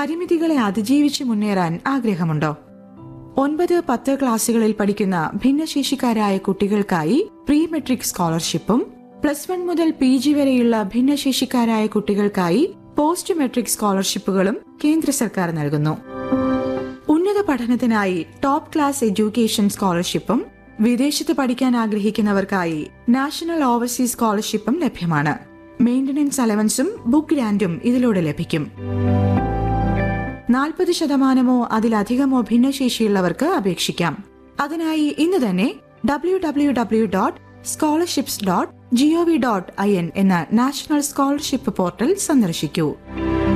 പരിമിതികളെ അതിജീവിച്ച് മുന്നേറാൻ ആഗ്രഹമുണ്ടോ ഒൻപത് പത്ത് ക്ലാസുകളിൽ പഠിക്കുന്ന ഭിന്നശേഷിക്കാരായ കുട്ടികൾക്കായി പ്രീ മെട്രിക് സ്കോളർഷിപ്പും പ്ലസ് വൺ മുതൽ പി ജി വരെയുള്ള ഭിന്നശേഷിക്കാരായ കുട്ടികൾക്കായി പോസ്റ്റ് മെട്രിക് സ്കോളർഷിപ്പുകളും കേന്ദ്ര സർക്കാർ നൽകുന്നു ഉന്നത പഠനത്തിനായി ടോപ്പ് ക്ലാസ് എഡ്യൂക്കേഷൻ സ്കോളർഷിപ്പും വിദേശത്ത് പഠിക്കാൻ ആഗ്രഹിക്കുന്നവർക്കായി നാഷണൽ ഓവർസീസ് സ്കോളർഷിപ്പും ലഭ്യമാണ് മെയിന്റനൻസ് അലവൻസും ബുക്ക് ഗ്രാൻഡും ഇതിലൂടെ ലഭിക്കും നാൽപ്പത് ശതമാനമോ അതിലധികമോ ഭിന്നശേഷിയുള്ളവർക്ക് അപേക്ഷിക്കാം അതിനായി ഇന്ന് തന്നെ W W W dot scholarships dot GOV dot I N എന്ന നാഷണൽ സ്കോളർഷിപ്പ് പോർട്ടൽ സന്ദർശിക്കൂ